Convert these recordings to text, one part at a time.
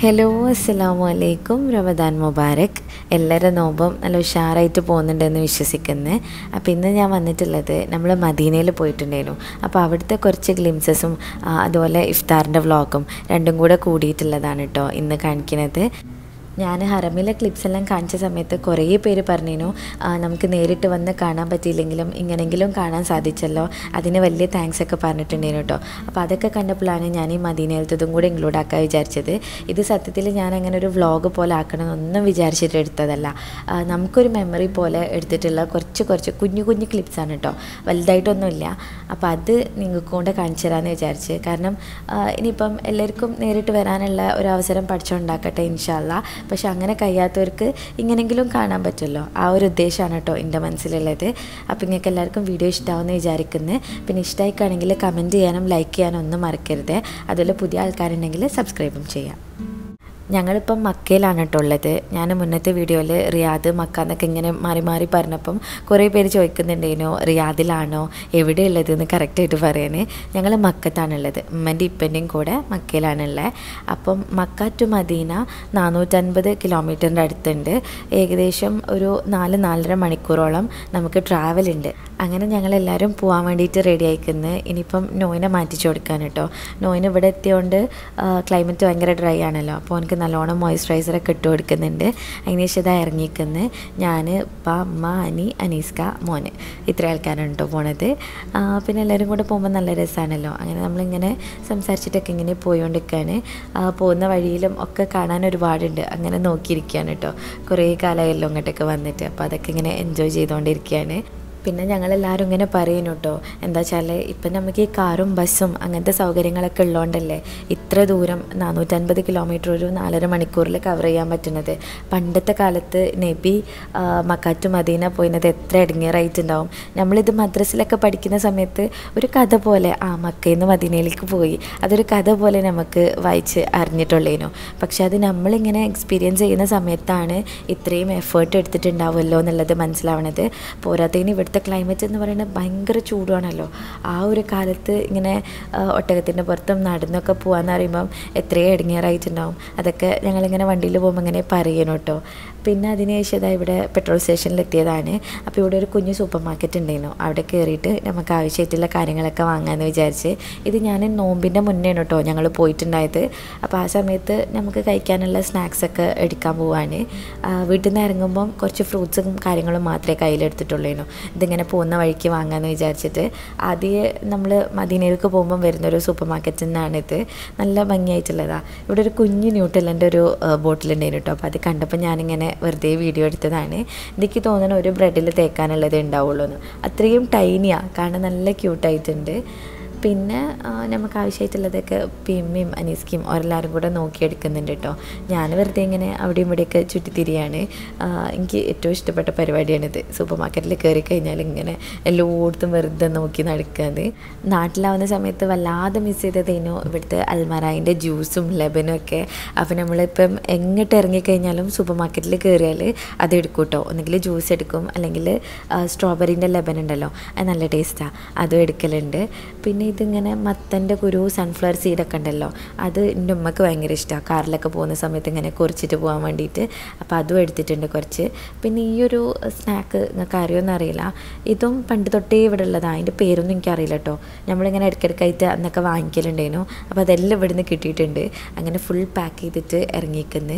hello അസ്സലാമു അലൈക്കും റമദാൻ മുബാരക് എല്ലാവരും നോമ്പും നല്ല ഉഷാറായിട്ട് പോകുന്നുണ്ടെന്ന് വിശ്വസിക്കുന്നു അപ്പോൾ ഇന്ന് ഞാൻ വന്നിട്ടുള്ളത് നമ്മൾ മദീനയിൽ പോയിട്ടുണ്ടായിരുന്നു അപ്പോൾ അവിടുത്തെ കുറച്ച് ഗ്ലിംസസും അതുപോലെ ഇഫ്താറിൻ്റെ വ്ളോഗും രണ്ടും കൂടെ കൂടിയിട്ടുള്ളതാണ് കേട്ടോ ഇന്ന് കാണിക്കുന്നത് ഞാൻ ഹറമിലെ ക്ലിപ്സ് എല്ലാം കാണിച്ച സമയത്ത് കുറേ പേര് പറഞ്ഞിരുന്നു "ആ, നമുക്ക് നേരിട്ട് വന്ന് കാണാൻ പറ്റിയില്ലെങ്കിലും ഇങ്ങനെങ്കിലും കാണാൻ സാധിച്ചല്ലോ അതിന് വലിയ താങ്ക്സ് ഒക്കെ പറഞ്ഞിട്ടുണ്ടായിരുന്നു കേട്ടോ അപ്പോൾ അതൊക്കെ കണ്ടപ്പോഴാണ് ഞാൻ ഈ മദീനയിലത്തതും കൂടെ ഇൻക്ലൂഡ് ആക്കാൻ വിചാരിച്ചത് ഇത് സത്യത്തിൽ ഞാൻ അങ്ങനെ ഒരു വ്ളോഗ് പോലെ ആക്കണമെന്നൊന്നും വിചാരിച്ചിട്ട് എടുത്തതല്ല ആ, നമുക്കൊരു മെമ്മറി പോലെ എടുത്തിട്ടുള്ള കുറച്ച് കുറച്ച് കുഞ്ഞു കുഞ്ഞു ക്ലിപ്സാണ് കേട്ടോ വലുതായിട്ടൊന്നുമില്ല അപ്പോൾ അത് നിങ്ങൾക്ക് കൊണ്ട് കാണിച്ചു തരാമെന്ന് വിചാരിച്ച് കാരണം ആ, ഇനിയിപ്പം എല്ലാവർക്കും നേരിട്ട് വരാനുള്ള ഒരു അവസരം പഠിച്ചുണ്ടാക്കട്ടെ ഇൻഷാല്ല പക്ഷെ അങ്ങനെ കഴിയാത്തവർക്ക് ഇങ്ങനെങ്കിലും കാണാൻ പറ്റുമല്ലോ ആ ഒരു ഉദ്ദേശമാണ് കേട്ടോ എൻ്റെ മനസ്സിലുള്ളത് അപ്പോൾ നിങ്ങൾക്ക് എല്ലാവർക്കും വീഡിയോ ഇഷ്ടമാവുമെന്ന് വിചാരിക്കുന്നു പിന്നെ ഇഷ്ടമായിക്കാണെങ്കിൽ കമൻറ്റ് ചെയ്യാനും ലൈക്ക് ചെയ്യാനും ഒന്നും മറക്കരുത് അതുപോലെ പുതിയ ആൾക്കാരുണ്ടെങ്കിൽ സബ്സ്ക്രൈബും ചെയ്യാം ഞങ്ങളിപ്പം മക്കയിലാണ് കേട്ടോ ഉള്ളത് ഞാൻ മുന്നത്തെ വീഡിയോയിൽ റിയാദ് മക്ക എന്നൊക്കെ ഇങ്ങനെ മാറി മാറി പറഞ്ഞപ്പം കുറേ പേര് ചോദിക്കുന്നുണ്ടേനോ റിയാദിലാണോ എവിടെയുള്ളത് എന്ന് കറക്റ്റായിട്ട് പറയാനേ ഞങ്ങൾ മക്കത്താണുള്ളത് ഉമ്മൻ്റെ ഇപ്പൻ്റെയും കൂടെ മക്കയിലാണുള്ളത് അപ്പം മക്ക ടു മദീന നാനൂറ്റൻപത് കിലോമീറ്ററിൻ്റെ അടുത്തുണ്ട് ഏകദേശം ഒരു നാല് നാലര മണിക്കൂറോളം നമുക്ക് ട്രാവൽ ഉണ്ട് അങ്ങനെ ഞങ്ങളെല്ലാവരും പോകാൻ വേണ്ടിയിട്ട് റെഡി ആയിക്കുന്നത് ഇനിയിപ്പം നോയിനെ മാറ്റിച്ചു കൊടുക്കാൻ കേട്ടോ നോയിന് ഇവിടെ എത്തിയോണ്ട് ക്ലൈമറ്റ് ഭയങ്കര ഡ്രൈ ആണല്ലോ അപ്പോൾ എനിക്ക് നല്ലോണം മോയ്സ്ചറൈസറൊക്കെ ഇട്ട് കൊടുക്കുന്നുണ്ട് അതിന് ശേഷം ഇതാ ഇറങ്ങിക്കുന്നത് ഞാൻ ഉപ്പ അമ്മ അനി അനീസ്ക മോന് ഇത്ര ആൾക്കാരാണ് കേട്ടോ പോണത് ആ, പിന്നെ എല്ലാവരും കൂടെ പോകുമ്പോൾ നല്ല രസമാണല്ലോ അങ്ങനെ നമ്മളിങ്ങനെ സംസാരിച്ചിട്ടൊക്കെ ഇങ്ങനെ പോയിക്കൊണ്ടിരിക്കുകയാണ് ആ, പോകുന്ന വഴിയിലും ഒക്കെ കാണാൻ ഒരുപാടുണ്ട് അങ്ങനെ നോക്കിയിരിക്കുകയാണ് കേട്ടോ കുറേ കാലമായല്ലോ ഇങ്ങോട്ടൊക്കെ വന്നിട്ട് അപ്പോൾ അതൊക്കെ ഇങ്ങനെ എൻജോയ് ചെയ്തുകൊണ്ടിരിക്കുകയാണ് പിന്നെ ഞങ്ങളെല്ലാവരും ഇങ്ങനെ പറയുന്നു കേട്ടോ എന്താ വെച്ചാൽ ഇപ്പം നമുക്ക് ഈ കാറും ബസ്സും അങ്ങനത്തെ സൗകര്യങ്ങളൊക്കെ ഉള്ളതുകൊണ്ടല്ലേ ഇത്ര ദൂരം നാനൂറ്റൻപത് കിലോമീറ്റർ ഒരു നാലര മണിക്കൂറിൽ കവർ ചെയ്യാൻ പറ്റുന്നത് പണ്ടത്തെ കാലത്ത് നബി ആ, മക്കാറ്റു മദീന പോയിന്നത് എത്ര ഇടങ്ങേറായിട്ടുണ്ടാവും നമ്മളിത് മദ്രസിലൊക്കെ പഠിക്കുന്ന സമയത്ത് ഒരു കഥ പോലെ ആ മക്കയിൽ നിന്ന് മദീനയിലേക്ക് പോയി അതൊരു കഥ പോലെ നമുക്ക് വായിച്ച് അറിഞ്ഞിട്ടുള്ളേനു പക്ഷെ അത് നമ്മളിങ്ങനെ എക്സ്പീരിയൻസ് ചെയ്യുന്ന സമയത്താണ് ഇത്രയും എഫേർട്ട് എടുത്തിട്ടുണ്ടാവുമല്ലോ എന്നുള്ളത് മനസ്സിലാവണത് പോരാത്തതിന് ഇവിടുത്തെ ക്ലൈമറ്റ് എന്ന് പറയുന്നത് ഭയങ്കര ചൂടാണല്ലോ ആ ഒരു കാലത്ത് ഇങ്ങനെ ഒട്ടകത്തിൻ്റെ പുറത്തും നടന്നൊക്കെ പോകാന്ന് പറയുമ്പം എത്രയോ ഇടങ്ങേറായിട്ടുണ്ടാവും അതൊക്കെ ഞങ്ങളിങ്ങനെ വണ്ടിയിൽ പോകുമ്പോൾ ഇങ്ങനെ പറയണം കേട്ടോ പിന്നെ അതിന് ശേഷം ഇതാ ഇവിടെ പെട്രോൾ സ്റ്റേഷനിൽ എത്തിയതാണ് അപ്പോൾ ഇവിടെ ഒരു കുഞ്ഞു സൂപ്പർ മാർക്കറ്റ് ഉണ്ടായിരുന്നു അവിടെ കയറിയിട്ട് നമുക്ക് ആവശ്യമായിട്ടുള്ള കാര്യങ്ങളൊക്കെ വാങ്ങാമെന്ന് വിചാരിച്ച് ഇത് ഞാൻ നോമ്പിൻ്റെ മുന്നേ കേട്ടോ ഞങ്ങൾ പോയിട്ടുണ്ടായത് അപ്പോൾ ആ സമയത്ത് നമുക്ക് കഴിക്കാനുള്ള സ്നാക്സൊക്കെ എടുക്കാൻ പോവാണ് ആ, വീട്ടിൽ നിന്ന് ഇറങ്ങുമ്പം കുറച്ച് ഫ്രൂട്ട്സും കാര്യങ്ങളും മാത്രമേ കയ്യിലെടുത്തിട്ടുള്ളൂ ഇതിങ്ങനെ പോകുന്ന വഴിക്ക് വാങ്ങാമെന്ന് വിചാരിച്ചിട്ട് ആദ്യമേ നമ്മൾ മദീനയിലേക്ക് പോകുമ്പം വരുന്നൊരു സൂപ്പർ മാർക്കറ്റിൽ നിന്നാണിത് നല്ല ഭംഗിയായിട്ടുള്ളതാണ് ഇവിടെ ഒരു കുഞ്ഞു ന്യൂട്രലൻ്റെ ഒരു ബോട്ടിലുണ്ടായിരുന്നു കേട്ടോ അപ്പോൾ അത് കണ്ടപ്പോൾ ഞാനിങ്ങനെ വെറുതെ വീഡിയോ എടുത്തതാണ് എനിക്ക് തോന്നുന്നു ഒരു ബ്രെഡിൽ തേക്കാനുള്ളത് ഉണ്ടാവുള്ളൂ എന്ന് അത്രയും ടൈനിയാണ് കാണാൻ നല്ല ക്യൂട്ടായിട്ടുണ്ട് പിന്നെ ആ, നമുക്ക് ആവശ്യമായിട്ടുള്ളതൊക്കെ പിമ്മിയും അനീസ്കിയും എല്ലാവരും കൂടെ നോക്കിയെടുക്കുന്നുണ്ട് കേട്ടോ ഞാൻ വെറുതെ ഇങ്ങനെ അവിടെയും ഇവിടെയൊക്കെ ചുറ്റിത്തിരിയാണ് ആ, എനിക്ക് ഏറ്റവും ഇഷ്ടപ്പെട്ട പരിപാടിയാണിത് സൂപ്പർ മാർക്കറ്റിൽ കയറി കഴിഞ്ഞാൽ ഇങ്ങനെ എല്ലായിടത്തും വെറുതെ നോക്കി നടക്കുന്നത് നാട്ടിലാവുന്ന സമയത്ത് വല്ലാതെ മിസ് ചെയ്തതേനു ഇവിടുത്തെ അൽമറായിൻ്റെ ജ്യൂസും ലെബനും ഒക്കെ അപ്പോൾ നമ്മളിപ്പം എങ്ങോട്ട് ഇറങ്ങിക്കഴിഞ്ഞാലും സൂപ്പർ മാർക്കറ്റിൽ കയറിയാൽ അത് എടുക്കും കേട്ടോ ഒന്നുകിൽ ജ്യൂസ് എടുക്കും അല്ലെങ്കിൽ സ്ട്രോബെറിൻ്റെ ലെബൻ ഉണ്ടല്ലോ അത് നല്ല ടേസ്റ്റാണ് അതും എടുക്കലുണ്ട് പിന്നെ ഇതിങ്ങനെ മത്തൻ്റെ കുരു സൺഫ്ലവർ സീഡൊക്കെ ഉണ്ടല്ലോ അത് എൻ്റെ ഉമ്മക്ക് ഭയങ്കര ഇഷ്ടമാണ് കാറിലൊക്കെ പോകുന്ന സമയത്ത് ഇങ്ങനെ കുറിച്ചിട്ട് പോകാൻ വേണ്ടിയിട്ട് അപ്പോൾ അതും എടുത്തിട്ടുണ്ട് കുറച്ച് പിന്നെ ഈ ഒരു സ്നാക്ക് നിങ്ങൾക്ക് അറിയുമെന്ന് അറിയില്ല ഇതും പണ്ട് തൊട്ടേ ഇവിടെ ഉള്ളതാണ് അതിൻ്റെ പേരൊന്നും എനിക്കറിയില്ല കേട്ടോ നമ്മളിങ്ങനെ ഇടയ്ക്കിടയ്ക്കായിട്ട് അന്നൊക്കെ വാങ്ങിക്കലുണ്ടായിരുന്നു അപ്പോൾ അതെല്ലാം ഇവിടുന്ന് കിട്ടിയിട്ടുണ്ട് അങ്ങനെ ഫുൾ പാക്ക് ചെയ്തിട്ട് ഇറങ്ങിക്കുന്നത്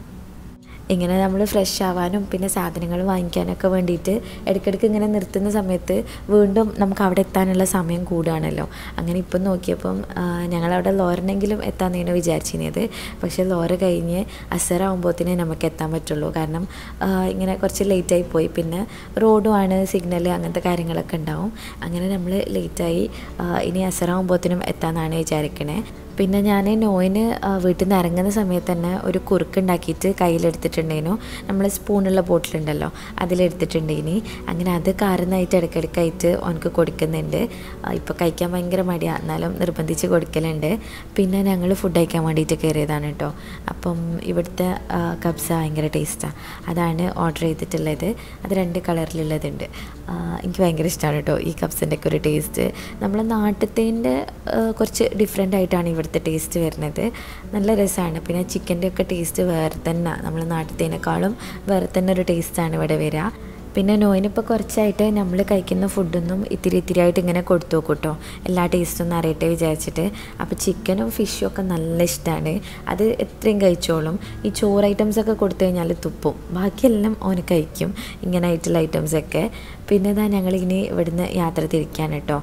ഇങ്ങനെ നമ്മൾ ഫ്രഷ് ആവാനും പിന്നെ സാധനങ്ങൾ വാങ്ങിക്കാനൊക്കെ വേണ്ടിയിട്ട് ഇടയ്ക്കിടയ്ക്ക് ഇങ്ങനെ നിർത്തുന്ന സമയത്ത് വീണ്ടും നമുക്ക് അവിടെ എത്താനുള്ള സമയം കൂടുകയാണല്ലോ അങ്ങനെ ഇപ്പം നോക്കിയപ്പം ആ, ഞങ്ങളവിടെ ലോറിനെങ്കിലും എത്താമെന്നാണ് വിചാരിച്ചിരുന്നത് പക്ഷേ ലോറ് കഴിഞ്ഞ് അസറാകുമ്പോഴത്തേനെ നമുക്ക് എത്താൻ പറ്റുള്ളൂ കാരണം ആ, ഇങ്ങനെ കുറച്ച് ലേറ്റായി പോയി പിന്നെ റോഡുമാണ് സിഗ്നൽ അങ്ങനത്തെ കാര്യങ്ങളൊക്കെ ഉണ്ടാവും അങ്ങനെ നമ്മൾ ലേറ്റായി ആ, ഇനി അസറാകുമ്പോഴത്തേനും എത്താമെന്നാണ് വിചാരിക്കണേ പിന്നെ ഞാൻ നോയിന് ആ, വീട്ടിൽ നിന്ന് ഇറങ്ങുന്ന സമയത്ത് തന്നെ ഒരു കുറുക്ക് ഉണ്ടാക്കിയിട്ട് കയ്യിലെടുത്തിട്ടുണ്ടേനു നമ്മൾ സ്പൂണുള്ള ബോട്ടിലുണ്ടല്ലോ അതിലെടുത്തിട്ടുണ്ടേനി അങ്ങനെ അത് കാറുന്നതായിട്ട് ഇടയ്ക്കിടയ്ക്കായിട്ട് ഓനക്ക് കൊടുക്കുന്നുണ്ട് ഇപ്പോൾ കഴിക്കാൻ ഭയങ്കര മടിയാണ് എന്നാലും നിർബന്ധിച്ച് കൊടുക്കലുണ്ട് പിന്നെ ഞങ്ങൾ ഫുഡ് കഴിക്കാൻ വേണ്ടിയിട്ട് കയറിയതാണ് കേട്ടോ അപ്പം ഇവിടുത്തെ ആ, കബ്സ ഭയങ്കര ടേസ്റ്റാണ് അതാണ് ഓർഡർ ചെയ്തിട്ടുള്ളത് അത് രണ്ട് കളറിലുള്ളതുണ്ട് ആ, എനിക്ക് ഭയങ്കര ഇഷ്ടമാണ് കേട്ടോ ഈ കബ്സിൻ്റെ ഒക്കെ ഒരു ടേസ്റ്റ് നമ്മളെ നാട്ടിലത്തേൻ്റെ കുറച്ച് ഡിഫറെൻ്റ് ആയിട്ടാണ് ഇവിടെ ഇവിടുത്തെ ടേസ്റ്റ് വരുന്നത് നല്ല രസമാണ് പിന്നെ ചിക്കൻ്റെ ഒക്കെ ടേസ്റ്റ് വേറെ തന്നെ നമ്മൾ നാട്ടിലത്തേനേക്കാളും വേറെ തന്നെ ഒരു ടേസ്റ്റാണ് ഇവിടെ വരിക പിന്നെ നോയിനിപ്പോൾ കുറച്ചായിട്ട് നമ്മൾ കഴിക്കുന്ന ഫുഡൊന്നും ഇത്തിരി ഇത്തിരി ആയിട്ട് ഇങ്ങനെ കൊടുത്തു നോക്കും കേട്ടോ എല്ലാ ടേസ്റ്റും ഒന്ന് അറിയട്ടെ വിചാരിച്ചിട്ട് അപ്പോൾ ചിക്കനും ഫിഷും ഒക്കെ നല്ല ഇഷ്ടമാണ് അത് എത്രയും കഴിച്ചോളും ഈ ചോറ് ഐറ്റംസ് ഒക്കെ കൊടുത്തു കഴിഞ്ഞാൽ തുപ്പും ബാക്കിയെല്ലാം ഓന് കഴിക്കും ഇങ്ങനെ ആയിട്ടുള്ള ഐറ്റംസൊക്കെ പിന്നെ ഇതാ ഞങ്ങളിനി ഇവിടുന്ന് യാത്ര തിരിക്കാൻ കേട്ടോ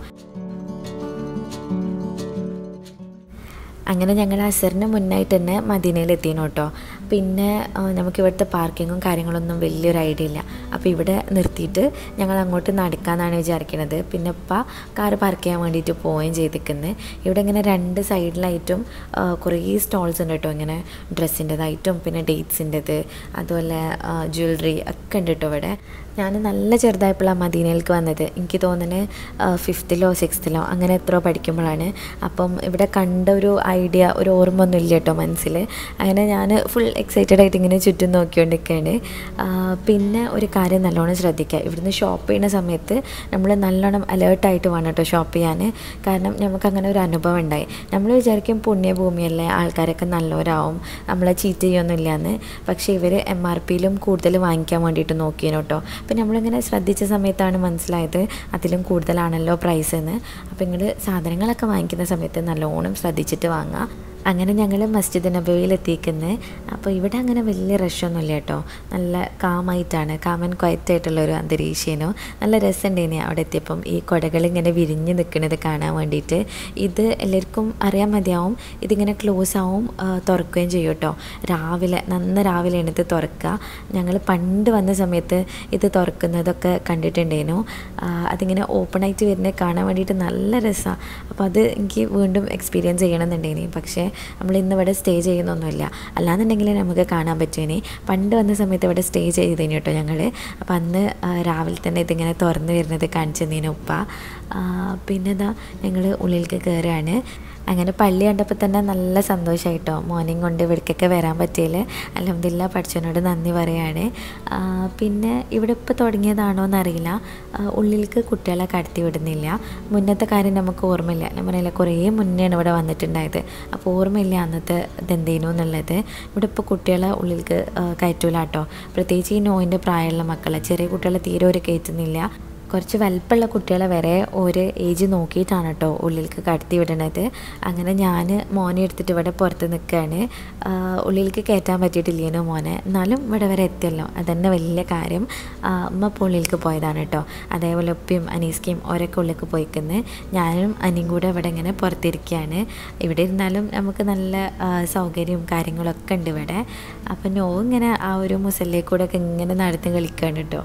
അങ്ങനെ ഞങ്ങൾ അസറിന് മുന്നായിട്ട് തന്നെ മദീനയിൽ എത്തിയിരുന്നു കേട്ടോ പിന്നെ ആ, നമുക്ക് ഇവിടുത്തെ പാർക്കിങ്ങും കാര്യങ്ങളൊന്നും വലിയൊരു ഐഡിയ ഇല്ല അപ്പോൾ ഇവിടെ നിർത്തിയിട്ട് ഞങ്ങൾ അങ്ങോട്ട് നടക്കാമെന്നാണ് വിചാരിക്കുന്നത് പിന്നെ ഇപ്പം കാറ് പാർക്ക് ചെയ്യാൻ വേണ്ടിയിട്ട് പോവുകയും ചെയ്തിരിക്കുന്നത് ഇവിടെ ഇങ്ങനെ രണ്ട് സൈഡിലായിട്ടും ആ, കുറേ സ്റ്റോൾസ് ഉണ്ട് കേട്ടോ ഇങ്ങനെ ഡ്രസ്സിൻ്റെതായിട്ടും പിന്നെ ഡേറ്റ്സിൻ്റെത് അതുപോലെ ജ്വല്ലറി ഒക്കെ ഉണ്ട് കേട്ടോ ഇവിടെ ഞാൻ നല്ല ചെറുതായപ്പോഴാണ് മദീനയിലേക്ക് വന്നത് എനിക്ക് തോന്നുന്നത് ഫിഫ്ത്തിലോ സിക്സ്ത്തിലോ അങ്ങനെ എത്രയോ പഠിക്കുമ്പോഴാണ് അപ്പം ഇവിടെ കണ്ട ഒരു ഐഡിയ ഒരു ഓർമ്മ ഒന്നും ഇല്ല കേട്ടോ മനസ്സിൽ അങ്ങനെ ഞാൻ ഫുൾ എക്സൈറ്റഡ് ആയിട്ട് ഇങ്ങനെ ചുറ്റും നോക്കിക്കൊണ്ടിരിക്കുകയാണ് ആ, പിന്നെ ഒരു കാര്യം നല്ലോണം ശ്രദ്ധിക്കുക ഇവിടുന്ന് ഷോപ്പ് ചെയ്യുന്ന സമയത്ത് നമ്മൾ നല്ലോണം അലേർട്ടായിട്ട് വേണം കേട്ടോ ഷോപ്പ് ചെയ്യാൻ കാരണം നമുക്ക് അങ്ങനെ ഒരു അനുഭവം ഉണ്ടായി നമ്മൾ വിചാരിക്കും പുണ്യഭൂമിയല്ലേ ആൾക്കാരൊക്കെ നല്ലവരാവും നമ്മളെ ചീറ്റ് ചെയ്യൊന്നുമില്ല എന്ന് പക്ഷേ ഇവർ എം ആർ പിയിലും കൂടുതൽ വാങ്ങിക്കാൻ വേണ്ടിയിട്ട് നോക്കിയേനു കേട്ടോ അപ്പം നമ്മളിങ്ങനെ ശ്രദ്ധിച്ച സമയത്താണ് മനസ്സിലായത് അതിലും കൂടുതലാണല്ലോ പ്രൈസ് എന്ന് അപ്പോൾ ഇങ്ങോട്ട് സാധനങ്ങളൊക്കെ വാങ്ങിക്കുന്ന സമയത്ത് നല്ലോണം ശ്രദ്ധിച്ചിട്ട് വാങ്ങാം അങ്ങനെ ഞങ്ങൾ മസ്ജിദ് നബവിയിൽ എത്തിക്കുന്നത് അപ്പോൾ ഇവിടെ അങ്ങനെ വലിയ റഷൊന്നുമില്ല കേട്ടോ നല്ല കാമായിട്ടാണ് കാമൻ ക്വയറ്റായിട്ടുള്ള ഒരു അന്തരീക്ഷേനോ നല്ല രസമുണ്ടേനെ അവിടെ എത്തിയപ്പം ഈ കുടകൾ ഇങ്ങനെ വിരിഞ്ഞ് നിൽക്കുന്നത് കാണാൻ വേണ്ടിയിട്ട് ഇത് എല്ലാവർക്കും അറിയാൻ മതിയാവും ഇതിങ്ങനെ ക്ലോസ് ആവും ആ, തുറക്കുകയും ചെയ്യും കേട്ടോ രാവിലെ നന്ന രാവിലെയാണ് ഇത് തുറക്കുക ഞങ്ങൾ പണ്ട് വന്ന സമയത്ത് ഇത് തുറക്കുന്നതൊക്കെ കണ്ടിട്ടുണ്ടേനു ആ, അതിങ്ങനെ ഓപ്പൺ ആയിട്ട് വരുന്നത് കാണാൻ വേണ്ടിയിട്ട് നല്ല രസമാണ് അപ്പോൾ അത് എനിക്ക് വീണ്ടും എക്സ്പീരിയൻസ് ചെയ്യണമെന്നുണ്ടേനി പക്ഷേ നമ്മൾ ഇന്ന് ഇവിടെ സ്റ്റേ ചെയ്യുന്നൊന്നുമില്ല അല്ലാന്നുണ്ടെങ്കിൽ നമുക്ക് കാണാൻ പറ്റുമേനി പണ്ട് വന്ന സമയത്ത് ഇവിടെ സ്റ്റേ ചെയ്തേനി കേട്ടോ ഞങ്ങൾ അപ്പോൾ അന്ന് ആ, രാവിലെ തന്നെ ഇതിങ്ങനെ തുറന്ന് വരുന്നത് കാണിച്ചു തന്നീന് ഉപ്പ ആ, പിന്നെ ഇതാ ഞങ്ങൾ ഉള്ളിലേക്ക് കയറുകയാണ് അങ്ങനെ പള്ളി കണ്ടപ്പോൾ തന്നെ നല്ല സന്തോഷമായിട്ടോ മോർണിംഗ് കൊണ്ട് ഇവിടേക്കൊക്കെ വരാൻ പറ്റിയതിൽ അലഹമില്ല പഠിച്ചവനോട് നന്ദി പറയാണ് ആ, പിന്നെ ഇവിടെ ഇപ്പോൾ തുടങ്ങിയതാണോ എന്നറിയില്ല ആ, ഉള്ളിലേക്ക് കുട്ടികളെ കടത്തി വിടുന്നില്ല മുന്നത്തെ കാര്യം നമുക്ക് ഓർമ്മയില്ല ഞാൻ പറയില്ല കുറേ മുന്നെയാണ് ഇവിടെ വന്നിട്ടുണ്ടായത് അപ്പോൾ ഓർമ്മയില്ല അന്നത്തെ ഇതെന്തേനു എന്നുള്ളത് ഇവിടെ ഇപ്പോൾ കുട്ടികളെ ഉള്ളിലേക്ക് ആ, കയറ്റൂല കേട്ടോ പ്രത്യേകിച്ച് ഈ നോയിൻ്റെ പ്രായമുള്ള മക്കളെ ചെറിയ കുട്ടികളെ തീരെ ഒരു കയറ്റുന്നില്ല കുറച്ച് വലിപ്പമുള്ള കുട്ടികളെ വരെ ഒരു ഏജ് നോക്കിയിട്ടാണ് കേട്ടോ ഉള്ളിലേക്ക് കടത്തി വിടണത് അങ്ങനെ ഞാൻ മോനെ എടുത്തിട്ട് ഇവിടെ പുറത്ത് നിൽക്കുകയാണ് ഉള്ളിലേക്ക് കയറ്റാൻ പറ്റിയിട്ടില്ലേനോ മോനെ എന്നാലും ഇവിടെ വരെ എത്തിയല്ലോ അതന്നെ വലിയ കാര്യം ആ, ഉമ്മ ഇപ്പോൾ ഉള്ളിലേക്ക് പോയതാണ് കേട്ടോ അതേപോലെ ഉപ്പയും അനീസ്കയും ഓരൊക്കെ ഉള്ളിലേക്ക് പോയിക്കുന്നത് ഞാനും അനിയും കൂടെ ഇവിടെ ഇങ്ങനെ പുറത്തിരിക്കുകയാണ് ഇവിടെ ഇരുന്നാലും നമുക്ക് നല്ല ആ, സൗകര്യവും കാര്യങ്ങളൊക്കെ ഉണ്ട് ഇവിടെ അപ്പം നോ ഇങ്ങനെ ആ ഒരു മുസല്ലേ കൂടെ ഒക്കെ ഇങ്ങനെ നടത്തി കളിക്കുകയാണ് കേട്ടോ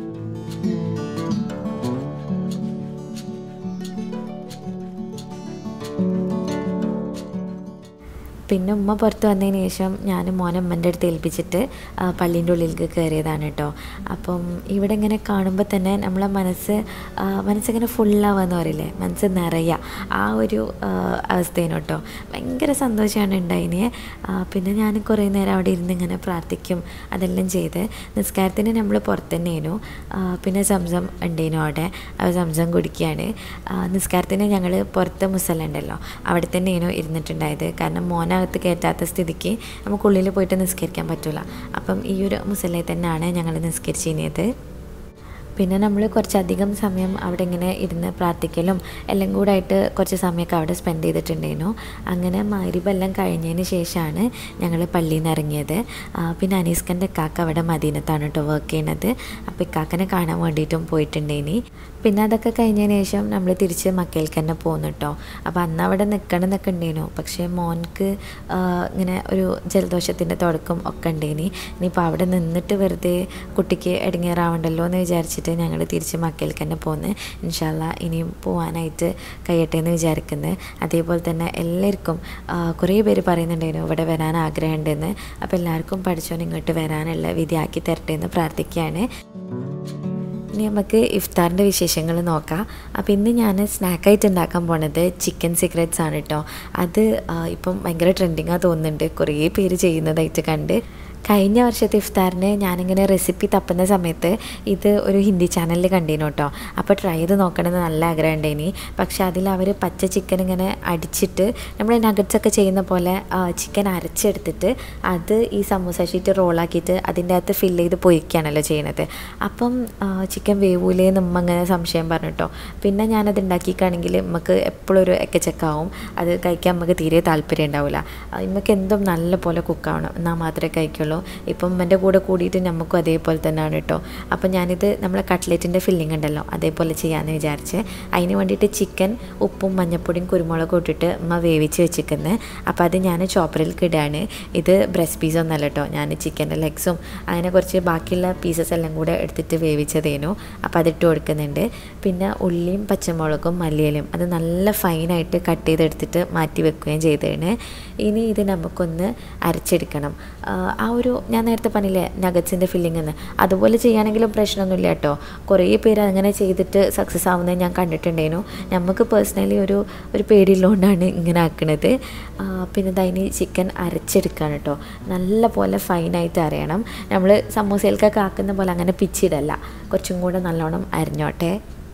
പിന്നെ ഉമ്മ പുറത്ത് വന്നതിന് ശേഷം ഞാൻ മോനെ ഉമ്മൻ്റെ അടുത്ത് ഏൽപ്പിച്ചിട്ട് ആ, പള്ളീൻ്റെ ഉള്ളിലേക്ക് കയറിയതാണ് കേട്ടോ അപ്പം ഇവിടെ ഇങ്ങനെ കാണുമ്പോൾ തന്നെ നമ്മളെ മനസ്സ് ആ, മനസ്സിങ്ങനെ ഫുള്ളാവാന്ന് പറയില്ലേ മനസ്സ് നിറയുക ആ ഒരു ആ, അവസ്ഥയാണ് കേട്ടോ ഭയങ്കര സന്തോഷമാണ് ഉണ്ടായിനെ ആ, പിന്നെ ഞാൻ കുറേ നേരം അവിടെ ഇരുന്ന് ഇങ്ങനെ പ്രാർത്ഥിക്കും അതെല്ലാം ചെയ്ത് നിസ്കാരത്തിന് നമ്മൾ പുറത്ത് തന്നെയായിരുന്നു പിന്നെ സംസം ഉണ്ടേനു അവിടെ ആ സംസം കുടിക്കുകയാണ് ആ, നിസ്കാരത്തിന് ഞങ്ങൾ പുറത്ത് മുസല്ല ഉണ്ടല്ലോ അവിടെ തന്നെയായിരുന്നു ഇരുന്നിട്ടുണ്ടായത് കാരണം മോനകത്ത് കയറ്റാത്ത സ്ഥിതിക്ക് നമുക്ക് ഉള്ളിൽ പോയിട്ട് നിസ്കരിക്കാൻ പറ്റില്ല അപ്പം ഈ ഒരു മുസല്ലയിൽ തന്നെയാണ് ഞങ്ങൾ നിസ്കരിച്ചിരുന്നത് പിന്നെ നമ്മൾ കുറച്ചധികം സമയം അവിടെ ഇങ്ങനെ ഇരുന്ന് പ്രാർത്ഥിക്കലും എല്ലാം കൂടെ ആയിട്ട് കുറച്ച് സമയമൊക്കെ അവിടെ സ്പെൻഡ് ചെയ്തിട്ടുണ്ടായിരുന്നു അങ്ങനെ മരിബെല്ലാം കഴിഞ്ഞതിന് ശേഷമാണ് ഞങ്ങൾ പള്ളിയിൽ നിന്ന് ഇറങ്ങിയത് ആ, പിന്നെ അനീസ്കൻ്റെ കാക്ക അവിടെ മദീനത്താണ് കേട്ടോ വർക്ക് ചെയ്യണത് അപ്പോൾ ഇക്കാക്കനെ കാണാൻ വേണ്ടിയിട്ടും പോയിട്ടുണ്ടേനി പിന്നെ അതൊക്കെ കഴിഞ്ഞതിന് ശേഷം നമ്മൾ തിരിച്ച് മക്കയിലേക്ക് തന്നെ പോകുന്നു കേട്ടോ അപ്പോൾ അന്ന് അവിടെ നിൽക്കണം എന്നൊക്കെ ഉണ്ടായിരുന്നു പക്ഷേ മോൻക്ക് ആ, ഇങ്ങനെ ഒരു ജലദോഷത്തിൻ്റെ തുടക്കം ഒക്കെ ഉണ്ടായിനി ഇനിയിപ്പോൾ അവിടെ നിന്നിട്ട് വെറുതെ കുട്ടിക്ക് ഇടങ്ങേറാവണ്ടല്ലോ എന്ന് വിചാരിച്ചിട്ട് ഞങ്ങൾ തിരിച്ച് മക്കയിലേക്ക് തന്നെ പോകുന്നത് ഇൻഷാല്ല ഇനിയും പോകാനായിട്ട് കഴിയട്ടെ എന്ന് വിചാരിക്കുന്നത് അതേപോലെ തന്നെ എല്ലാവർക്കും ആ, കുറേ പേര് പറയുന്നുണ്ടായിരുന്നു ഇവിടെ വരാൻ ആഗ്രഹമുണ്ടെന്ന് അപ്പോൾ എല്ലാവർക്കും പഠിച്ചോൻ ഇങ്ങോട്ട് വരാനുള്ള വിധിയാക്കി തരട്ടെ എന്ന് പ്രാർത്ഥിക്കുകയാണ് ഇനി നമുക്ക് ഇഫ്താറിൻ്റെ വിശേഷങ്ങൾ നോക്കാം അപ്പോൾ ഇന്ന് ഞാൻ സ്നാക്കായിട്ട് ഉണ്ടാക്കാൻ പോണത് ചിക്കൻ സിഗരറ്റ്സ് ആണ് കേട്ടോ അത് ആ, ഇപ്പം ഭയങ്കര ട്രെൻഡിങ്ങാണ് തോന്നുന്നുണ്ട് കുറേ പേര് ചെയ്യുന്നതായിട്ട് കണ്ട് കഴിഞ്ഞ വർഷത്തെ ഇഫ്താറിന് ഞാനിങ്ങനെ റെസിപ്പി തപ്പുന്ന സമയത്ത് ഇത് ഒരു ഹിന്ദി ചാനലിൽ കണ്ടീനു കേട്ടോ അപ്പോൾ ട്രൈ ചെയ്ത് നോക്കണമെന്ന് നല്ല ആഗ്രഹം ഉണ്ടായിനി പക്ഷേ അതിൽ അവർ പച്ച ചിക്കൻ ഇങ്ങനെ അടിച്ചിട്ട് നമ്മൾ നഗറ്റ്സ് ഒക്കെ ചെയ്യുന്ന പോലെ ചിക്കൻ അരച്ചെടുത്തിട്ട് അത് ഈ സമൂസ ഷീറ്റ് റോളാക്കിയിട്ട് അതിൻ്റെ അകത്ത് ഫില്ല് ചെയ്ത് പൊരിക്കുകയാണല്ലോ ചെയ്യണത് അപ്പം ചിക്കൻ വേവൂലേന്ന് ഉമ്മ അങ്ങനെ സംശയം പറഞ്ഞു കേട്ടോ പിന്നെ ഞാനത് ഉണ്ടാക്കിക്കുകയാണെങ്കിൽ നമുക്ക് എപ്പോഴും ഒരു എക്കച്ചക്കാവും അത് കഴിക്കാൻ നമുക്ക് തീരെ താല്പര്യം ഉണ്ടാവില്ല നമുക്ക് എന്തും നല്ല പോലെ കുക്കാവണം എന്നാൽ മാത്രമേ കഴിക്കുള്ളൂ ഇപ്പം എൻ്റെ കൂടെ കൂടിയിട്ട് നമുക്കും അതേപോലെ തന്നെയാണ് കേട്ടോ അപ്പം ഞാനിത് നമ്മളെ കട്ട്ലറ്റിൻ്റെ ഫില്ലിംഗ് ഉണ്ടല്ലോ അതേപോലെ ചെയ്യാമെന്ന് വിചാരിച്ച് അതിന് വേണ്ടിയിട്ട് ചിക്കൻ ഉപ്പും മഞ്ഞപ്പൊടിയും കുരുമുളകും ഇട്ടിട്ട് ഉമ്മ വേവിച്ച് വെച്ചിരിക്കുന്നത് അപ്പോൾ അത് ഞാൻ ചോപ്പറിലേക്ക് ഇടുകയാണ് ഇത് ബ്രസ്റ്റ് പീസ് ഒന്നല്ല കേട്ടോ ഞാൻ ചിക്കൻ്റെ ലെഗ്സും അങ്ങനെ കുറച്ച് ബാക്കിയുള്ള പീസസ് എല്ലാം കൂടെ എടുത്തിട്ട് വേവിച്ചതേനു അപ്പോൾ അതിട്ട് കൊടുക്കുന്നുണ്ട് പിന്നെ ഉള്ളിയും പച്ചമുളകും മല്ലിയിലും അത് നല്ല ഫൈനായിട്ട് കട്ട് ചെയ്തെടുത്തിട്ട് മാറ്റി വെക്കുകയും ചെയ്തതാണ് ഇനി ഇത് നമുക്കൊന്ന് അരച്ചെടുക്കണം ആ ഒരു ഞാൻ നേരത്തെ പറഞ്ഞില്ലേ നഗറ്റ്സിൻ്റെ ഫില്ലിംഗ് എന്ന് അതുപോലെ ചെയ്യുകയാണെങ്കിലും പ്രശ്നമൊന്നുമില്ല കേട്ടോ കുറേ പേര് അങ്ങനെ ചെയ്തിട്ട് സക്സസ് ആവുന്നത് ഞാൻ കണ്ടിട്ടുണ്ടായിരുന്നു നമുക്ക് പേഴ്സണലി ഒരു ഒരു പേടിയുള്ളതുകൊണ്ടാണ് ഇങ്ങനെ ആക്കണത് പിന്നെ ഇതതിന് ചിക്കൻ അരച്ചെടുക്കുകയാണ് കേട്ടോ നല്ല പോലെ ഫൈനായിട്ട് അരയണം നമ്മൾ സമൂസയിൽക്കൊക്കെ ആക്കുന്ന പോലെ അങ്ങനെ പിച്ചിടല്ല കുറച്ചും കൂടെ നല്ലോണം അരിഞ്ഞോട്ടെ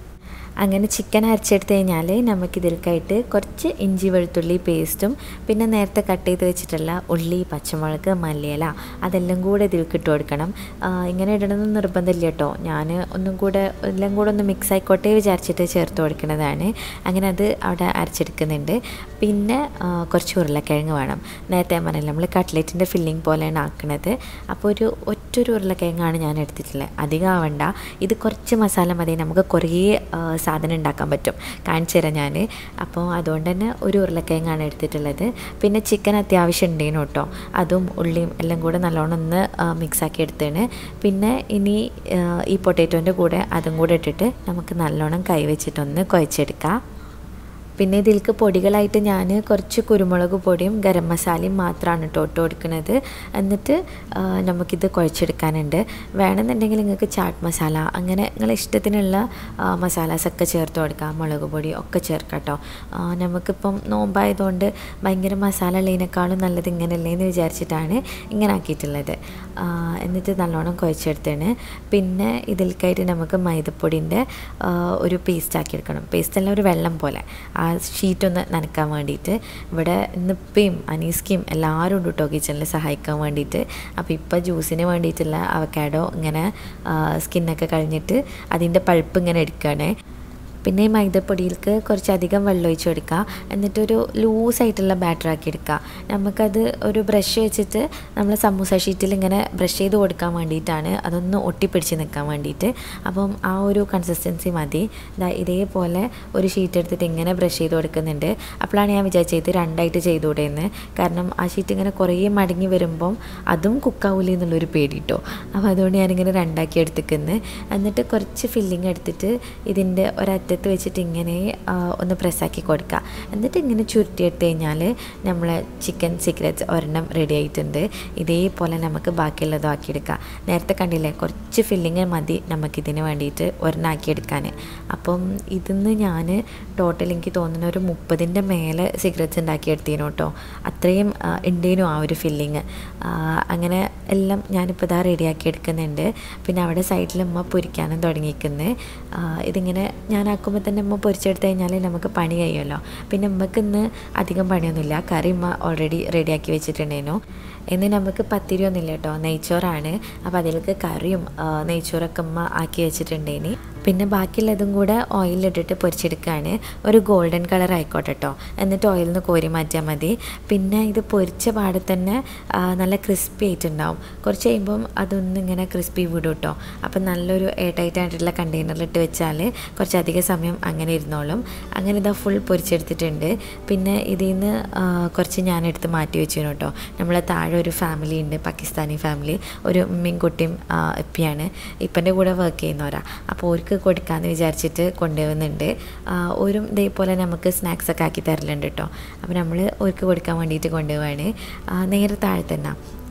അങ്ങനെ ചിക്കൻ അരച്ചെടുത്ത് കഴിഞ്ഞാൽ നമുക്കിതിൽക്കായിട്ട് കുറച്ച് ഇഞ്ചി വെളുത്തുള്ളി പേസ്റ്റും പിന്നെ നേരത്തെ കട്ട് ചെയ്ത് വെച്ചിട്ടുള്ള ഉള്ളി പച്ചമുളക് മല്ലിയില അതെല്ലാം കൂടെ ഇതിലേക്ക് ഇട്ട് കൊടുക്കണം ഇങ്ങനെ ഇടണമെന്ന് നിർബന്ധമില്ല കേട്ടോ ഞാൻ ഒന്നും കൂടെ എല്ലാം കൂടെ ഒന്ന് മിക്സ് ആയിക്കോട്ടെ വിചാരിച്ചിട്ട് ചേർത്ത് കൊടുക്കുന്നതാണ് അങ്ങനെ അത് അവിടെ അരച്ചെടുക്കുന്നുണ്ട് പിന്നെ കുറച്ച് ഉരുളക്കിഴങ്ങ് വേണം നേരത്തെ പറഞ്ഞില്ല നമ്മൾ കട്ട്ലറ്റിൻ്റെ ഫില്ലിംഗ് പോലെയാണ് ആക്കുന്നത് അപ്പോൾ ഒരു ഒറ്റൊരു ഉരുളക്കിഴങ്ങാണ് ഞാൻ എടുത്തിട്ടുള്ളത് അധികം ആവണ്ട ഇത് കുറച്ച് മസാല മതി നമുക്ക് കുറേ സാധനം ഉണ്ടാക്കാൻ പറ്റും കാണിച്ചു തരാം ഞാൻ അപ്പോൾ അതുകൊണ്ട് തന്നെ ഒരു ഉരുളക്കിഴങ്ങാണ് എടുത്തിട്ടുള്ളത് പിന്നെ ചിക്കൻ അത്യാവശ്യം ഉണ്ടേനു കേട്ടോ അതും ഉള്ളിയും എല്ലാം കൂടെ നല്ലോണം ഒന്ന് മിക്സാക്കി എടുത്തേണ് പിന്നെ ഇനി ഈ പൊട്ടാറ്റോൻ്റെ കൂടെ അതും കൂടെ ഇട്ടിട്ട് നമുക്ക് നല്ലോണം കൈ വെച്ചിട്ടൊന്ന് കുഴച്ചെടുക്കാം പിന്നെ ഇതിലേക്ക് പൊടികളായിട്ട് ഞാൻ കുറച്ച് കുരുമുളക് പൊടിയും ഗരം മസാലയും മാത്രമാണ് കേട്ടോ ഇട്ട് കൊടുക്കുന്നത് എന്നിട്ട് നമുക്കിത് കുഴച്ചെടുക്കാനുണ്ട് വേണമെന്നുണ്ടെങ്കിൽ നിങ്ങൾക്ക് ചാട്ട് മസാല അങ്ങനെ നിങ്ങളെ ഇഷ്ടത്തിനുള്ള മസാലാസൊക്കെ ചേർത്ത് കൊടുക്കാം മുളക് പൊടി ഒക്കെ ചേർക്കാം കേട്ടോ നമുക്കിപ്പം നോമ്പായതുകൊണ്ട് ഭയങ്കര മസാല ഉള്ളതിനേക്കാളും നല്ലത് ഇങ്ങനെയല്ലേ എന്ന് വിചാരിച്ചിട്ടാണ് ഇങ്ങനെ ആക്കിയിട്ടുള്ളത് എന്നിട്ട് നല്ലോണം കുഴച്ചെടുത്താണ് പിന്നെ ഇതിൽക്കായിട്ട് നമുക്ക് മൈദപ്പൊടിൻ്റെ ഒരു പേസ്റ്റ് ആക്കിയെടുക്കണം പേസ്റ്റെല്ലാം ഒരു വെള്ളം പോലെ ആ ഷീറ്റൊന്ന് നനക്കാൻ വേണ്ടിയിട്ട് ഇവിടെ നിപ്പയും അനീസ്കയും എല്ലാവരും ഉണ്ട് കേട്ടോ കിച്ചണിൽ സഹായിക്കാൻ വേണ്ടിയിട്ട് അപ്പോൾ ഇപ്പോൾ ജ്യൂസിന് വേണ്ടിയിട്ടുള്ള അവക്കാഡോ ഇങ്ങനെ സ്കിന്നൊക്കെ കഴിഞ്ഞിട്ട് അതിൻ്റെ പൾപ്പ് ഇങ്ങനെ എടുക്കുകയാണ് പിന്നെ ഈ മൈദപ്പൊടിയിലേക്ക് കുറച്ചധികം വെള്ളം ഒഴിച്ച് കൊടുക്കുക എന്നിട്ടൊരു ലൂസായിട്ടുള്ള ബാറ്റർ ആക്കി എടുക്കുക നമുക്കത് ഒരു ബ്രഷ് വെച്ചിട്ട് നമ്മൾ സമൂസ ഷീറ്റിൽ ഇങ്ങനെ ബ്രഷ് ചെയ്ത് കൊടുക്കാൻ വേണ്ടിയിട്ടാണ് അതൊന്ന് ഒട്ടിപ്പിടിച്ച് നിൽക്കാൻ വേണ്ടിയിട്ട് അപ്പം ആ ഒരു കൺസിസ്റ്റൻസി മതി ഇതേപോലെ ഒരു ഷീറ്റ് എടുത്തിട്ട് ഇങ്ങനെ ബ്രഷ് ചെയ്ത് കൊടുക്കുന്നുണ്ട് അപ്പോഴാണ് ഞാൻ വിചാരിച്ചത് ഇത് രണ്ടായിട്ട് ചെയ്തുകൂടെയെന്ന് കാരണം ആ ഷീറ്റ് ഇങ്ങനെ കുറേ മടങ്ങി വരുമ്പം അതും കുക്കാവൂലേ എന്നുള്ളൊരു പേടി കേട്ടോ അപ്പോൾ അതുകൊണ്ട് ഞാനിങ്ങനെ രണ്ടാക്കി എടുത്തിക്കുന്നു എന്നിട്ട് കുറച്ച് ഫില്ലിങ് എടുത്തിട്ട് ഇതിൻ്റെ ഒരറ്റ അറ്റത്ത് വെച്ചിട്ട് ഇങ്ങനെ ഒന്ന് പ്രസ്സാക്കി കൊടുക്കുക എന്നിട്ട് ഇങ്ങനെ ചുരുട്ടിയെടുത്ത് കഴിഞ്ഞാൽ നമ്മൾ ചിക്കൻ സീക്രറ്റ്സ് ഒരെണ്ണം റെഡി ആയിട്ടുണ്ട് ഇതേപോലെ നമുക്ക് ബാക്കിയുള്ളതും ആക്കിയെടുക്കാം നേരത്തെ കണ്ടില്ലേ കുറച്ച് ഫില്ലിങ് മതി നമുക്കിതിന് വേണ്ടിയിട്ട് ഒരെണ്ണം ആക്കിയെടുക്കാൻ അപ്പം ഇതിന്ന് ഞാൻ ടോട്ടൽ എനിക്ക് തോന്നുന്ന ഒരു മുപ്പതിൻ്റെ മേലെ സിഗരറ്റ്സ് ഉണ്ടാക്കിയെടുത്തേനു കേട്ടോ അത്രയും ഉണ്ടേനു ആ ഒരു ഫില്ലിങ് അങ്ങനെ എല്ലാം ഞാനിപ്പോൾ ഇതാ റെഡിയാക്കി എടുക്കുന്നുണ്ട് പിന്നെ അവിടെ സൈഡിൽ ഉമ്മ പൊരിക്കാനും തുടങ്ങിയിരിക്കുന്നത് ഇതിങ്ങനെ ഞാൻ ആക്കുമ്പോൾ തന്നെ ഉമ്മ പൊരിച്ചെടുത്ത് കഴിഞ്ഞാൽ നമുക്ക് പണി കഴിയുമല്ലോ പിന്നെ ഉമ്മക്ക് ഇന്ന് അധികം പണിയൊന്നുമില്ല കറി ഉമ്മ ഓൾറെഡി റെഡിയാക്കി വെച്ചിട്ടുണ്ടായിരുന്നു ഇന്ന് നമുക്ക് പത്തിരിയൊന്നുമില്ല കേട്ടോ നെയ്ച്ചോറാണ് അപ്പോൾ അതിലേക്ക് കറിയും നെയ്ച്ചോറൊക്കെ ഉമ്മ ആക്കി വെച്ചിട്ടുണ്ടേനി പിന്നെ ബാക്കിയുള്ളതും കൂടെ ഓയിലിട്ടിട്ട് പൊരിച്ചെടുക്കുകയാണ് ഒരു ഗോൾഡൻ കളർ ആയിക്കോട്ടെ കേട്ടോ എന്നിട്ട് ഓയിലിൽ നിന്ന് കോരി മാറ്റിയാൽ മതി പിന്നെ ഇത് പൊരിച്ച പാടെ തന്നെ നല്ല ക്രിസ്പി ആയിട്ടുണ്ടാവും കുറച്ച് കഴിയുമ്പം അതൊന്ന് ഇങ്ങനെ ക്രിസ്പി വിടും കേട്ടോ അപ്പം നല്ലൊരു എയർ ടൈറ്റ് ആയിട്ടുള്ള കണ്ടെയ്നറിലിട്ട് വെച്ചാൽ കുറച്ചധികം സമയം അങ്ങനെ ഇരുന്നോളും അങ്ങനെ ഇതാ ഫുൾ പൊരിച്ചെടുത്തിട്ടുണ്ട് പിന്നെ ഇതിൽ നിന്ന് കുറച്ച് ഞാനെടുത്ത് മാറ്റി വെച്ചു കേട്ടോ നമ്മളെ താഴെ ഒരു ഫാമിലി ഉണ്ട് പാകിസ്ഥാനി ഫാമിലി ഒരു ഉമ്മയും കുട്ടിയും ഇപ്പിയാണ് ഇപ്പൻ്റെ കൂടെ വർക്ക് ചെയ്യുന്നവരാ അപ്പോൾ അവർക്ക് കൊടുക്കാമെന്ന് വിചാരിച്ചിട്ട് കൊണ്ടുവന്നുണ്ട് ഒരു ഇതേപോലെ നമുക്ക് സ്നാക്സ് ഒക്കെ ആക്കി തരലുണ്ട് കേട്ടോ അപ്പോൾ നമ്മൾ അവർക്ക് കൊടുക്കാൻ വേണ്ടിയിട്ട് കൊണ്ടുപോവാണ് നേരെ താഴെ തന്നെ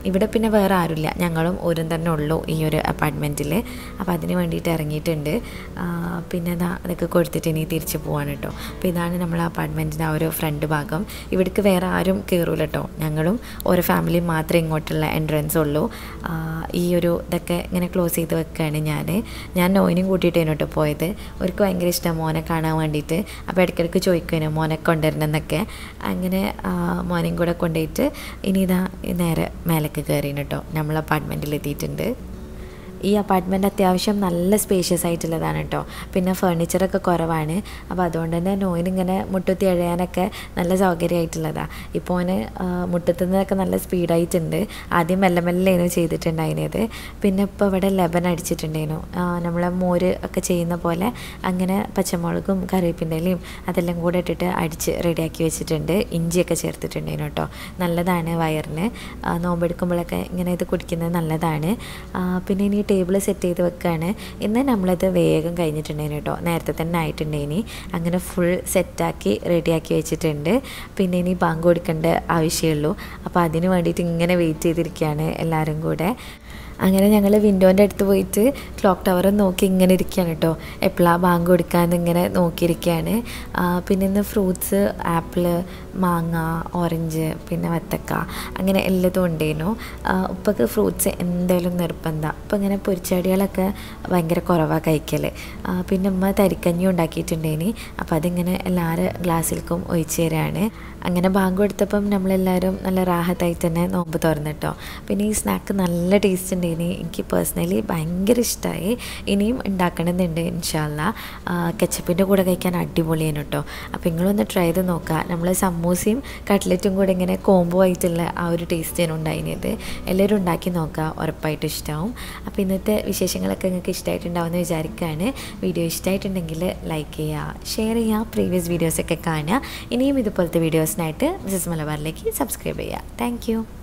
ഇവിടെ പിന്നെ വേറെ ആരുമില്ല ഞങ്ങളും ഓരും തന്നെ ഉള്ളൂ ഈ ഒരു അപ്പാർട്ട്മെൻറ്റിൽ അപ്പോൾ അതിന് വേണ്ടിയിട്ട് ഇറങ്ങിയിട്ടുണ്ട് ആ, പിന്നെ ഇതാ അതൊക്കെ കൊടുത്തിട്ട് ഇനി തിരിച്ച് പോവാണ് കേട്ടോ അപ്പോൾ ഇതാണ് നമ്മൾ അപ്പാർട്ട്മെൻറ്റിൻ്റെ ആ ഒരു ഫ്രണ്ട് ഭാഗം ഇവിടേക്ക് വേറെ ആരും കയറൂല കേട്ടോ ഞങ്ങളും ഓരോ ഫാമിലിയും മാത്രമേ ഇങ്ങോട്ടുള്ള എൻട്രൻസ് ഉള്ളൂ ആ, ഈ ഒരു ഇതൊക്കെ ഇങ്ങനെ ക്ലോസ് ചെയ്ത് വെക്കുകയാണ് ഞാൻ ഞാൻ നോയിനും കൂട്ടിയിട്ടേനു കേട്ടോ പോയത് അവർക്ക് ഭയങ്കര ഇഷ്ടമാണ് മോനെ കാണാൻ വേണ്ടിയിട്ട് അപ്പോൾ ഇടയ്ക്കിടയ്ക്ക് ചോദിക്കുവേനു മോനെ കൊണ്ടുവരണമെന്നൊക്കെ അങ്ങനെ ആ, മോനെയും കൂടെ കൊണ്ടുപോയിട്ട് ഇനി ഇതാ നേരെ മേലേക്ക് കയറിന് കേട്ടോ നമ്മൾ അപ്പാർട്ട്മെൻറ്റിൽ എത്തിയിട്ടുണ്ട് ഈ അപ്പാർട്ട്മെൻറ്റ് അത്യാവശ്യം നല്ല സ്പേഷ്യസ് ആയിട്ടുള്ളതാണ് കേട്ടോ പിന്നെ ഫർണിച്ചറൊക്കെ കുറവാണ് അപ്പോൾ അതുകൊണ്ട് തന്നെ നോയിനിങ്ങനെ മുട്ടുത്തി എഴയാനൊക്കെ നല്ല സൗകര്യമായിട്ടുള്ളതാണ് ഇപ്പോൾ ഓന് ആ, മുട്ടത്തുനിന്നൊക്കെ നല്ല സ്പീഡായിട്ടുണ്ട് ആദ്യം മെല്ലെ മെല്ലേനു ചെയ്തിട്ടുണ്ടായിരുന്നത് പിന്നെ ഇപ്പോൾ ഇവിടെ ലെബൻ അടിച്ചിട്ടുണ്ടായിരുന്നു നമ്മളെ മോര് ഒക്കെ ചെയ്യുന്ന പോലെ അങ്ങനെ പച്ചമുളകും കറിവേപ്പിൻ്റെ ഇലയും അതെല്ലാം കൂടെ ഇട്ടിട്ട് അടിച്ച് റെഡിയാക്കി വെച്ചിട്ടുണ്ട് ഇഞ്ചിയൊക്കെ ചേർത്തിട്ടുണ്ടായിരുന്നു കേട്ടോ നല്ലതാണ് വയറിന് ആ, നോമ്പെടുക്കുമ്പോഴൊക്കെ ഇങ്ങനെ ഇത് കുടിക്കുന്നത് നല്ലതാണ് ആ, പിന്നെ ഇനി ടേബിൾ സെറ്റ് ചെയ്ത് വെക്കുകയാണ് ഇന്ന് നമ്മളത് വേഗം കഴിഞ്ഞിട്ടുണ്ടായിരുന്നു കേട്ടോ നേരത്തെ തന്നെ ആയിട്ടുണ്ടായിനി അങ്ങനെ ഫുൾ സെറ്റാക്കി റെഡിയാക്കി വെച്ചിട്ടുണ്ട് പിന്നെ ഇനി ബാങ്ക് കൊടുക്കേണ്ട ആവശ്യമുള്ളൂ അപ്പോൾ അതിന് വേണ്ടിയിട്ട് ഇങ്ങനെ വെയിറ്റ് ചെയ്തിരിക്കുകയാണ് എല്ലാവരും കൂടെ അങ്ങനെ ഞങ്ങൾ വിൻഡോൻ്റെ അടുത്ത് പോയിട്ട് ക്ലോക്ക് ടവർ നോക്കി ഇങ്ങനെ ഇരിക്കുകയാണ് കേട്ടോ എപ്പോഴാണ് ബാങ്ക് കൊടുക്കാമെന്ന് ഇങ്ങനെ നോക്കിയിരിക്കുകയാണ് ആ, പിന്നെ ഇന്ന് ഫ്രൂട്ട്സ് ആപ്പിള് മാങ്ങ ഓറഞ്ച് പിന്നെ വത്തക്ക അങ്ങനെ എല്ലാതും ഉണ്ടായിരുന്നു ഉപ്പക്ക് ഫ്രൂട്ട്സ് എന്തായാലും നിർബന്ധം അപ്പം ഇങ്ങനെ പൊരിച്ചടികളൊക്കെ ഭയങ്കര കുറവാണ് കഴിക്കൽ ആ, പിന്നെ ഉമ്മ തരിക്കഞ്ഞി ഉണ്ടാക്കിയിട്ടുണ്ടേനി അപ്പോൾ അതിങ്ങനെ എല്ലാവരും ഗ്ലാസ്സിൽക്കും ഒഴിച്ചു തരാണ് അങ്ങനെ ബാങ്ക് കൊടുത്തപ്പം നമ്മളെല്ലാവരും നല്ല റാഹത്തായി തന്നെ നോമ്പ് തുറന്നിട്ടോ പിന്നെ ഈ സ്നാക്ക് നല്ല ടേസ്റ്റ് ഉണ്ടായിനി എനിക്ക് പേഴ്സണലി ഭയങ്കര ഇഷ്ടമായി ഇനിയും ഉണ്ടാക്കണമെന്നുണ്ട് ഇൻഷാല്ല കെച്ചപ്പിൻ്റെ കൂടെ കഴിക്കാൻ അടിപൊളിയാണ് കേട്ടോ അപ്പോൾ നിങ്ങളൊന്ന് ട്രൈ ചെയ്ത് നോക്കുക നമ്മൾ സമൂസയും കട്ട്ലറ്റും കൂടെ ഇങ്ങനെ കോംബോ ആയിട്ടുള്ള ആ ഒരു ടേസ്റ്റാണ് ഉണ്ടായിരുന്നത് എല്ലാവരും ഉണ്ടാക്കി നോക്കുക ഉറപ്പായിട്ട് ഇഷ്ടമാവും അപ്പോൾ ഇന്നത്തെ വിശേഷങ്ങളൊക്കെ നിങ്ങൾക്ക് ഇഷ്ടമായിട്ടുണ്ടാവുമെന്ന് വിചാരിക്കുകയാണ് വീഡിയോ ഇഷ്ടമായിട്ടുണ്ടെങ്കിൽ ലൈക്ക് ചെയ്യുക ഷെയർ ചെയ്യുക പ്രീവിയസ് വീഡിയോസൊക്കെ കാണുക ഇനിയും ഇതുപോലത്തെ വീഡിയോസിനായിട്ട് മിസസ് മലബാറിലേക്ക് സബ്സ്ക്രൈബ് ചെയ്യുക താങ്ക്